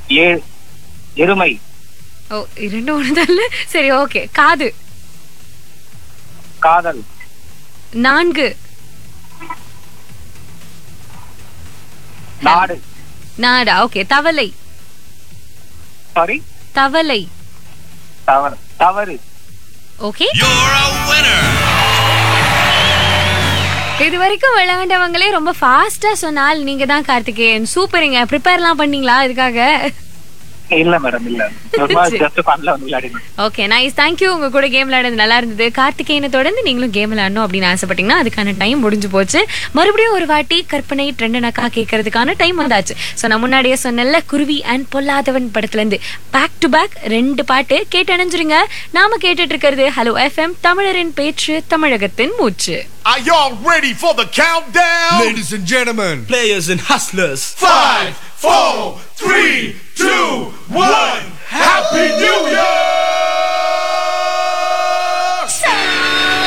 ஏ எருமை ஓ இரண்டு ஒண்ணுதான் சரி ஓகே காது காதல் நான்கு நாடு நாடா ஓகே தவளை சாரி தவளை தவறு தவறு ஓகே You're a winner. இது வரைக்கும் விளையாண்டவங்களே ரொம்ப ஃபாஸ்டா சொன்னால் நீங்க தான் கார்த்திகேயன் சூப்பருங்க ப்ரிப்பேர்லாம் பண்ணீங்களா இதுக்காக இல்ல மேடம் இல்ல ஜஸ்ட் பண்ணல வந்து விளையாடினேன் ஓகே நைஸ் தேங்க்யூ உங்க கூட கேம் விளையாடுறது நல்லா இருந்தது கார்த்திகேயனை தொடர்ந்து நீங்களும் கேம் விளையாடணும் அப்படின்னு ஆசைப்பட்டீங்கன்னா அதுக்கான டைம் முடிஞ்சு போச்சு மறுபடியும் ஒரு வாட்டி கற்பனை ட்ரெண்டனக்கா கேட்கறதுக்கான டைம் வந்தாச்சு ஸோ நான் முன்னாடியே சொன்னல குருவி அண்ட் பொல்லாதவன் படத்துல இருந்து பேக் டு பேக் ரெண்டு பாட்டு கேட்டு அணைஞ்சிருங்க நாம கேட்டுட்டு இருக்கிறது ஹலோ எஃப்எம் தமிழரின் பேச்சு தமிழகத்தின் மூச்சு Are y'all ready for the countdown? Ladies and gentlemen, Players and hustlers. Five, four, three, two, one. Happy New Year!